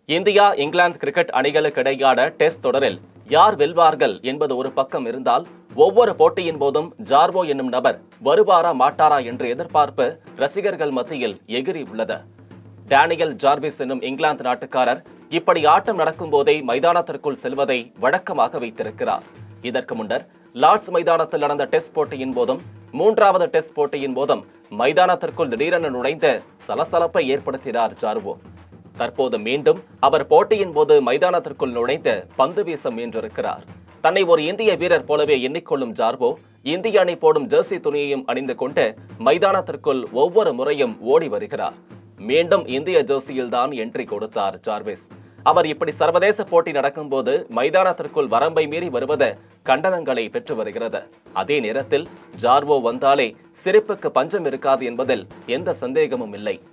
India England cricket அணிகளுக்கு இடையான test தொடரில் யார் வெல்வார்கள் என்பது ஒரு பக்கம் இருந்தால் ஒவ்வொரு போட்டியின் போதும் ஜார்வோ என்னும் நபர் வருவாரா மாட்டாரா என்ற எதிர்பார்ப்பு ரசிகர்கள் மத்தியில் எகிரி உள்ளது டேனியல் ஜார்விஸ் என்னும் இங்கிலாந்து நாட்டுக்காரர் இப்படி ஆட்டம் நடக்கும் போதே மைதானத்திற்குள் செல்வதை வழக்கமாக வைத்திருக்கிறார் இதற்கு முன்னர் லார்ட்ஸ் மைதானத்தில் நடந்த டெஸ்ட் போட்டியின் போதும் மூன்றாவது டெஸ்ட் போட்டியின் போதும் மைதானத்திற்குள் திடீரென நுழைந்து சலசலப்பை ஏற்படுத்தினார் ஜார்வோ தற்போது மீண்டும் அவர் போட்டியின் போது மைதானத்திற்குள் நுழைந்து பந்து வீச முயன்றிருக்கிறார் தன்னை ஒரு இந்திய வீரர் போலவே எண்ணிக்கொள்ளும் ஜார்வோ இந்திய அணி போடும் ஜெர்சி துணியையும் அணிந்து கொண்டு மைதானத்திற்குள் ஒவ்வொரு முறையும் ஓடி வருகிறார் மீண்டும் இந்திய ஜெர்சியில்தான் என்ட்ரி கொடுத்தார் ஜார்விஸ் அவர் இப்படி சர்வதேச போட்டி நடக்கும்போது மைதானத்திற்குள் வரம்பை மீறி வருவது கண்டனங்களை பெற்று வருகிறது அதே நேரத்தில் ஜார்வோ வந்தாலே சிரிப்புக்கு பஞ்சம் இருக்காது என்பதில் எந்த சந்தேகமும் இல்லை